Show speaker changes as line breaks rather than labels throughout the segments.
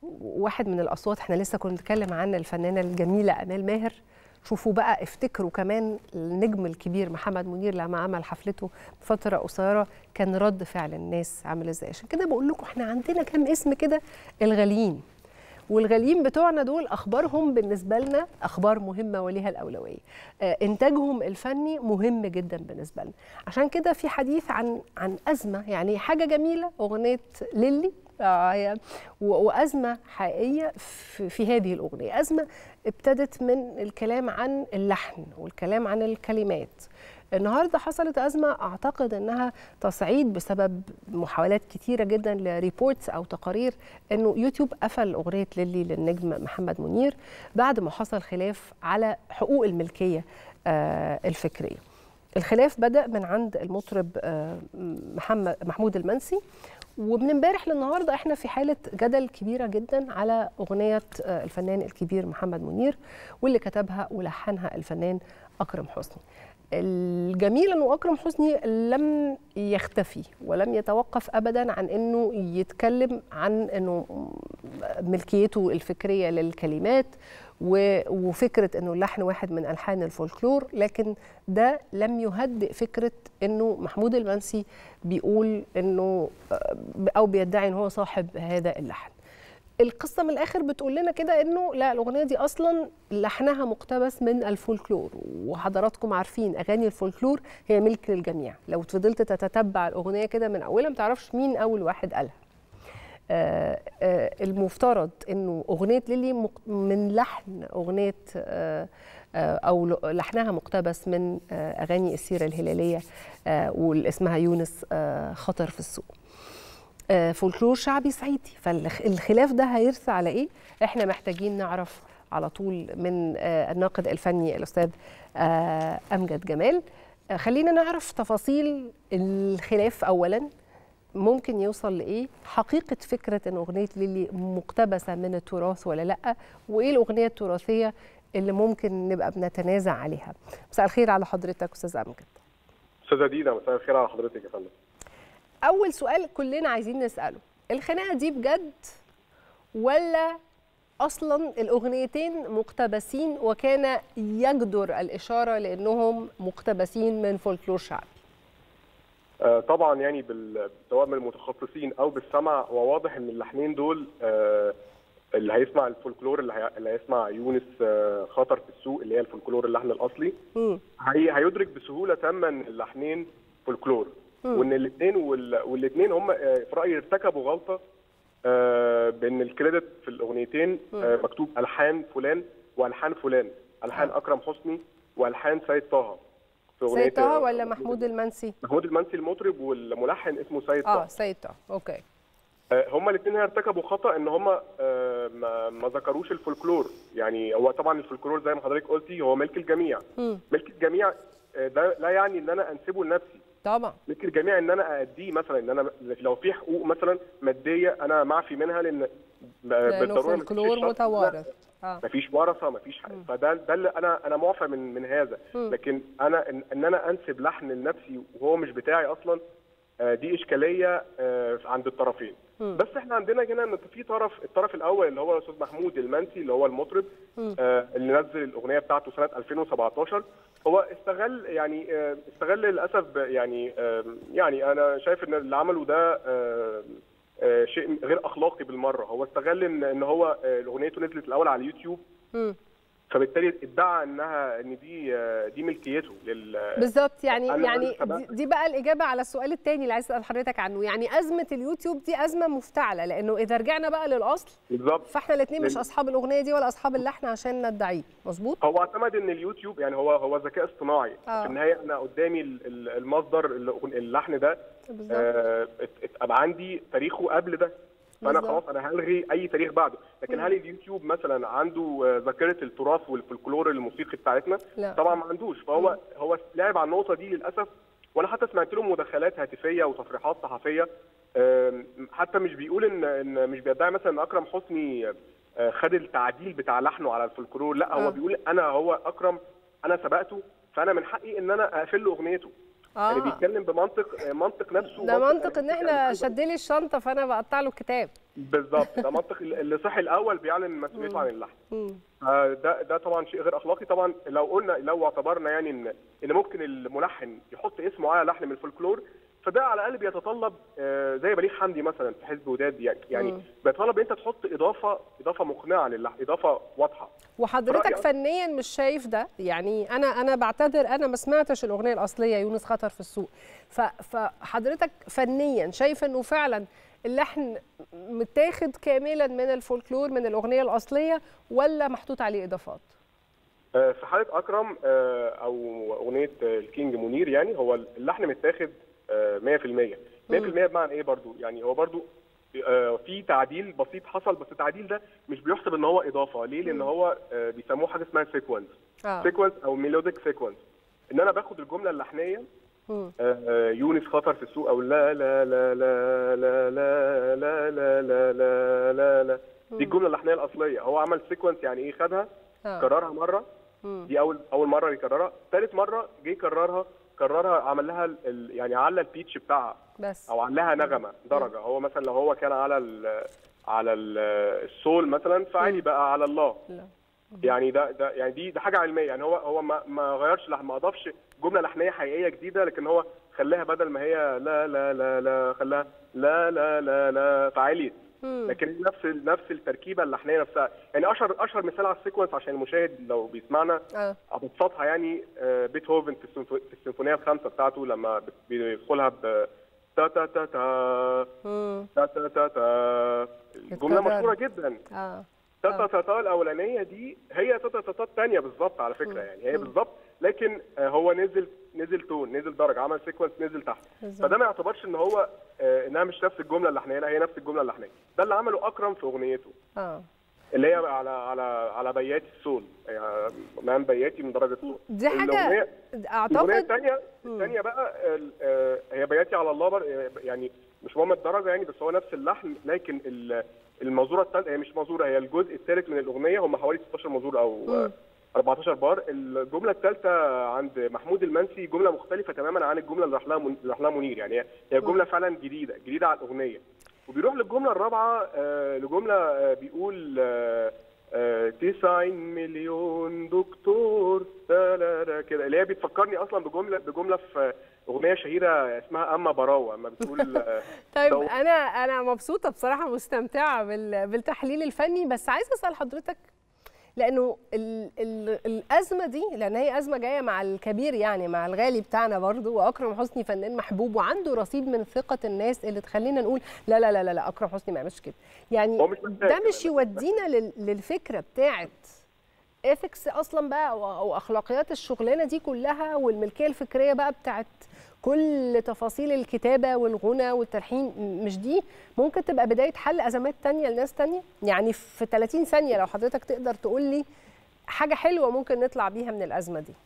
واحد من الاصوات احنا لسه كنا بنتكلم عن الفنانه الجميله امال ماهر شوفوا بقى افتكروا كمان النجم الكبير محمد منير لما عمل حفلته بفتره قصيره كان رد فعل الناس عامل ازاي عشان كده بقول لكم احنا عندنا كام اسم كده الغاليين والغاليين بتوعنا دول اخبارهم بالنسبه لنا اخبار مهمه وليها الاولويه آه، انتاجهم الفني مهم جدا بالنسبه لنا عشان كده في حديث عن عن ازمه يعني حاجه جميله اغنيه ليلي آه، هي- و- وازمه حقيقيه في, في هذه الاغنيه ازمه ابتدت من الكلام عن اللحن والكلام عن الكلمات النهارده حصلت ازمه اعتقد انها تصعيد بسبب محاولات كتيره جدا لريبورتس او تقارير انه يوتيوب قفل اغنيه ليلي للنجم محمد منير بعد ما حصل خلاف على حقوق الملكيه آه، الفكريه. الخلاف بدا من عند المطرب آه، محمد محمود المنسي ومن امبارح للنهارده احنا في حاله جدل كبيره جدا على اغنيه آه، الفنان الكبير محمد منير واللي كتبها ولحنها الفنان اكرم حسني. الجميل انه اكرم حسني لم يختفي ولم يتوقف ابدا عن انه يتكلم عن انه ملكيته الفكريه للكلمات و- وفكره انه اللحن واحد من الحان الفولكلور لكن ده لم يهدئ فكره انه محمود المنسي بيقول انه او بيدعي ان هو صاحب هذا اللحن القصه من الاخر بتقول لنا كده انه لا الاغنيه دي اصلا لحنها مقتبس من الفولكلور وحضراتكم عارفين اغاني الفولكلور هي ملك للجميع لو فضلت تتتبع الاغنيه كده من اولها ما تعرفش مين اول واحد قالها آه، آه، المفترض انه اغنيه ليلي مق- من لحن اغنيه آه، آه، او ل- لحنها مقتبس من آه، اغاني السيره الهلاليه آه، واللي اسمها يونس آه، خطر في السوق آه، فولكلور شعبي صعيدي فالخلاف ده هيرثى على ايه احنا محتاجين نعرف على طول من آه، الناقد الفني الاستاذ آه، امجد جمال آه، خلينا نعرف تفاصيل الخلاف اولا ممكن يوصل لايه حقيقه فكره ان اغنيه ليلي مقتبسه من التراث ولا لا وايه الاغنيه التراثيه اللي ممكن نبقى بنتنازع عليها مساء الخير على حضرتك استاذ امجد
استاذه دينا مساء الخير على حضرتك يا فندم
اول سؤال كلنا عايزين نساله الخناقه دي بجد ولا اصلا الاغنيتين مقتبسين وكان يجدر الاشاره لانهم مقتبسين من فولكلور شعبي
آه طبعا يعني بال... سواء من المتخصصين او بالسمع هو واضح ان اللحنين دول آه اللي هيسمع الفولكلور اللي, هي... اللي هيسمع يونس آه خطر في السوق اللي هي الفولكلور اللحن الاصلي
مم.
هي... هيدرك بسهوله تامه ان اللحنين فولكلور
مم.
وان الاثنين وال... والاثنين هم آه في رايي ارتكبوا غلطه آه بان الكريدت في الاغنيتين آه مكتوب الحان فلان والحان فلان الحان
آه.
اكرم حسني والحان سيد طه في أغنية،
سيد طه
آه،
ولا محمود المنسي
محمود المنسي المطرب والملحن اسمه سيد
اه
طه
سيد طه اوكي
آه، هما الاثنين ارتكبوا خطا ان هما آه، ما, ما ذكروش الفولكلور يعني هو طبعا الفولكلور زي ما حضرتك قلتي هو ملك الجميع
مم.
ملك الجميع آه، ده لا يعني ان انا انسبه لنفسي
طبعا
ملك الجميع ان انا اديه مثلا ان انا لو في حقوق مثلا ماديه انا معفي منها لان
لانه
مفيش
فولكلور
شخص- لا،
متوارث اه
مفيش ورثه مفيش حاجه فده ده اللي انا انا معفى من من هذا
مم.
لكن انا ان, إن انا انسب لحن لنفسي وهو مش بتاعي اصلا آه، دي اشكاليه آه، عند الطرفين
مم.
بس احنا عندنا هنا ان في طرف الطرف الاول اللي هو الاستاذ محمود المنسي اللي هو المطرب
مم.
آه، اللي نزل الاغنيه بتاعته سنه 2017 هو استغل يعني آه، استغل للاسف ب- يعني آه، يعني انا شايف ان اللي عمله ده آه، آه، شيء غير اخلاقي بالمره هو استغل ان ان هو آه، اغنيته نزلت الاول على اليوتيوب
مم.
فبالتالي ادعى انها ان دي آه، دي ملكيته لل
بالظبط يعني
أنا
يعني
قلت بقى.
دي- دي بقى الاجابه على السؤال الثاني اللي عايز اسال حضرتك عنه يعني ازمه اليوتيوب دي ازمه مفتعله لانه اذا رجعنا بقى للاصل
بالظبط
فاحنا الاثنين مش
لل-
اصحاب الاغنيه دي ولا اصحاب اللحن عشان ندعيه مظبوط
هو اعتمد ان اليوتيوب يعني هو هو ذكاء اصطناعي
آه.
في النهايه انا قدامي ال- ال- المصدر الأغن- اللحن ده
بالظبط
آه، ات- ات- ابقى عندي تاريخه قبل ده فانا
بالظبط.
خلاص انا هلغي اي تاريخ بعده لكن هل اليوتيوب مثلا عنده آه، ذاكره التراث والفولكلور الموسيقي بتاعتنا
لا.
طبعا ما عندوش فهو هو لعب على النقطه دي للاسف وانا حتى سمعت له مداخلات هاتفيه وتصريحات صحفيه آم، حتى مش بيقول ان ان مش بيدعي مثلا ان اكرم حسني آه، خد التعديل بتاع لحنه على الفولكلور لا
آه.
هو بيقول انا هو اكرم انا سبقته فانا من حقي ان انا اقفل له اغنيته
آه.
يعني بيتكلم بمنطق منطق نفسه
ده
ومنطق
منطق ان
يعني
احنا
بيتكلم
شد لي الشنطه فانا بقطع له الكتاب
بالظبط ده منطق اللي صحي الاول بيعلن مسؤوليته عن اللحن
مم.
آه، ده ده طبعا شيء غير اخلاقي طبعا لو قلنا لو اعتبرنا يعني ان ان ممكن الملحن يحط اسمه على لحن من الفولكلور فده على الاقل بيتطلب آه، زي بليغ حمدي مثلا في حزب وداد يعني يعني
مم.
بيتطلب ان انت تحط اضافه اضافه مقنعه للحن اضافه واضحه
وحضرتك
رأيك؟
فنيا مش شايف ده يعني انا انا بعتذر انا ما سمعتش الاغنيه الاصليه يونس خطر في السوق ف- فحضرتك فنيا شايف انه فعلا اللحن متاخد كاملا من الفولكلور من الاغنيه الاصليه ولا محطوط عليه اضافات
آه، في حاله اكرم آه، او اغنيه آه، الكينج منير يعني هو اللحن متاخد آه، 100% 100% بمعنى ايه برضو يعني هو برضو آه، في تعديل بسيط حصل بس التعديل ده مش بيحسب ان هو اضافه ليه لان هو آه، بيسموه حاجه اسمها سيكونس
اه
سيكونس او ميلوديك سيكونس ان انا باخد الجمله اللحنيه
مم.
آه، آه، يونس خطر في السوق او لا لا لا لا لا لا لا لا لا لا لا لا دي الجمله اللحنيه الاصليه هو عمل سيكونس يعني ايه خدها
آه.
كررها مره
مم.
دي اول اول مره يكررها ثالث مره جه يكررها كررها عمل لها ال- ال- يعني على البيتش بتاعها
بس
او علها نغمه درجه هو مثلا لو هو كان على ال على ال السول مثلا فعالي بقى على الله
لا.
يعني ده ده يعني دي ده حاجه علميه يعني هو هو ما ما غيرش لحن ما اضافش جمله لحنيه حقيقيه جديده لكن هو خلاها بدل ما هي لا لا لا لا خلاها لا لا لا لا فعاليت
مم.
لكن نفس ال- نفس التركيبه اللحنيه نفسها يعني اشهر اشهر مثال على السيكونس عشان المشاهد لو بيسمعنا
اه
ابسطها يعني آه، بيتهوفن في السيمفو- في السيمفونيه الخامسه بتاعته لما بت- بيدخلها ب تا تا تا تا
مم.
تا تا تا تا الجمله
التدرج.
مشهوره جدا
اه
تا تا تا تا الاولانيه دي هي تا تا تا تا الثانيه بالظبط على فكره يعني هي بالظبط لكن آه، هو نزل نزل تون نزل درجه عمل سيكونس نزل تحت
بالظبط.
فده ما يعتبرش ان هو آه، انها مش نفس الجمله اللحنيه لا هي نفس الجمله اللحنيه ده اللي عمله اكرم في اغنيته
اه
اللي هي على على على بياتي السول يعني مقام بياتي من درجه سول
دي حاجه
الأغنية- الاغنيه
اعتقد
الثانيه الثانيه بقى ال- آه، هي بياتي على الله بر- يعني مش مهم الدرجه يعني بس هو نفس اللحن لكن ال- المزوره الثالثه هي مش مزوره هي الجزء الثالث من الاغنيه هم حوالي 16 مزور او آه، 14 بار الجمله الثالثه عند محمود المنسي جمله مختلفه تماما عن الجمله اللي راح لها من- اللي راح لها منير يعني هي- هي جمله فعلا جديده جديده على الاغنيه وبيروح للجمله الرابعه آه، لجمله آه، بيقول آه، آه، 90 مليون دكتور تلالا كده اللي هي بتفكرني اصلا بجمله بجمله في اغنيه شهيره اسمها اما براوه اما بتقول آه،
طيب
دو-
انا انا مبسوطه بصراحه مستمتعه بال- بالتحليل الفني بس عايزه اسال حضرتك لانه ال ال الازمه دي لان هي ازمه جايه مع الكبير يعني مع الغالي بتاعنا برضو واكرم حسني فنان محبوب وعنده رصيد من ثقه الناس اللي تخلينا نقول لا لا لا لا, لا اكرم حسني ما يعملش كده يعني
هو مش محتاج
ده
كمان،
مش يودينا لل- للفكره بتاعت ايثكس اصلا بقى او أو اخلاقيات الشغلانه دي كلها والملكيه الفكريه بقى بتاعت كل تفاصيل الكتابه والغنى والتلحين م- مش دي ممكن تبقى بدايه حل ازمات تانية لناس تانية يعني في 30 ثانيه لو حضرتك تقدر تقول لي حاجه حلوه ممكن نطلع بيها من الازمه دي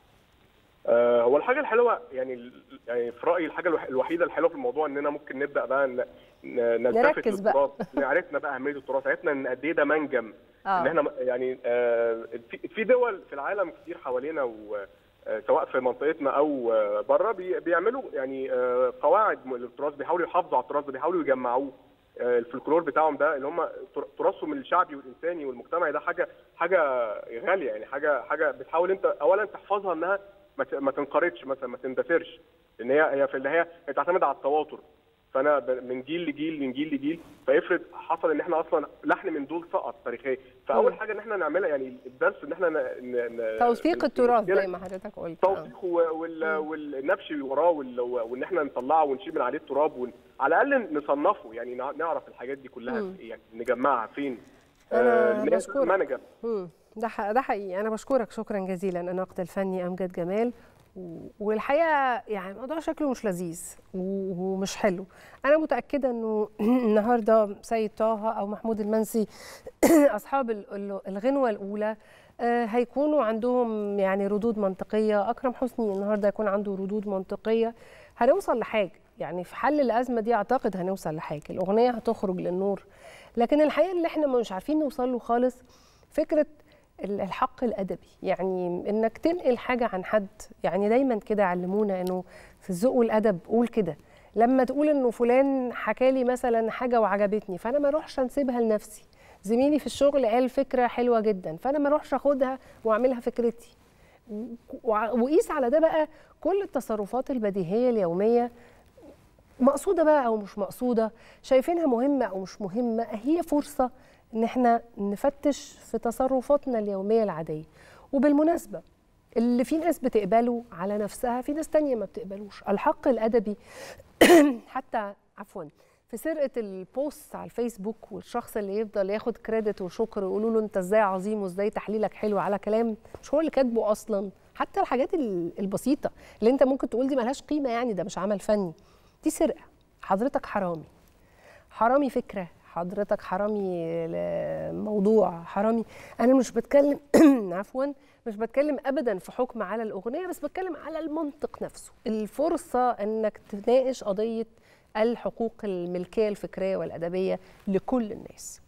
آه، هو الحاجه الحلوه يعني ال- يعني في رايي الحاجه الوح- الوحيده الحلوه في الموضوع اننا ممكن نبدا بقى ن- ن- نلتفت
نركز بقى.
للتراث عرفنا بقى اهميه التراث عرفنا ان قد ايه ده منجم
آه.
ان احنا م- يعني آه، في في دول في العالم كتير حوالينا و آه، سواء في منطقتنا او آه، بره بي- بيعملوا يعني آه، قواعد م- للتراث بيحاولوا يحافظوا على التراث ده بيحاولوا يجمعوه آه، الفلكلور بتاعهم ده اللي هم تر- تراثهم الشعبي والانساني والمجتمعي ده حاجه حاجه غاليه يعني حاجه حاجه بتحاول انت اولا تحفظها انها ما ت- ما تنقرضش مثلا ما تندثرش لان هي هي في النهايه هي تعتمد على التواتر فانا ب- من جيل لجيل من جيل لجيل فافرض حصل ان احنا اصلا لحن من دول سقط تاريخيا فاول
مم.
حاجه ان احنا نعملها يعني الدرس ان احنا ن... ن... ن...
توثيق التراث
نشيل-
زي ما حضرتك قلت آه.
توثيق و- وال... والنبش وراه وال... وان احنا نطلعه ونشيل من عليه التراب ون... على الاقل نصنفه يعني نع- نعرف الحاجات دي كلها
مم.
في إيه، يعني نجمعها فين
أنا
لأن هي
بشكرك.
منجم
مم. ده ح- ده حقيقي انا بشكرك شكرا جزيلا الناقد الفني امجد جمال و- والحقيقه يعني الموضوع شكله مش لذيذ و- ومش حلو انا متاكده انه النهارده سيد طه او محمود المنسي اصحاب ال- ال- الغنوه الاولى آه، هيكونوا عندهم يعني ردود منطقيه اكرم حسني النهارده هيكون عنده ردود منطقيه هنوصل لحاجه يعني في حل الازمه دي اعتقد هنوصل لحاجه الاغنيه هتخرج للنور لكن الحقيقه اللي احنا مش عارفين نوصل له خالص فكره الحق الادبي يعني انك تنقل حاجه عن حد يعني دايما كده علمونا انه في الذوق والادب قول كده لما تقول انه فلان حكى لي مثلا حاجه وعجبتني فانا ما اروحش انسيبها لنفسي زميلي في الشغل قال فكره حلوه جدا فانا ما اروحش اخدها واعملها فكرتي وقيس على ده بقى كل التصرفات البديهيه اليوميه مقصوده بقى او مش مقصوده شايفينها مهمه او مش مهمه هي فرصه ان احنا نفتش في تصرفاتنا اليوميه العاديه وبالمناسبه اللي في ناس بتقبله على نفسها في ناس تانية ما بتقبلوش الحق الادبي حتى عفوا في سرقه البوست على الفيسبوك والشخص اللي يفضل ياخد كريدت وشكر ويقولوا له انت ازاي عظيم وازاي تحليلك حلو على كلام مش هو اللي كاتبه اصلا حتى الحاجات البسيطه اللي انت ممكن تقول دي ملهاش قيمه يعني ده مش عمل فني دي سرقه حضرتك حرامي حرامي فكره حضرتك حرامي موضوع حرامي انا مش بتكلم عفوا مش بتكلم ابدا في حكم على الاغنيه بس بتكلم على المنطق نفسه الفرصه انك تناقش قضيه الحقوق الملكيه الفكريه والادبيه لكل الناس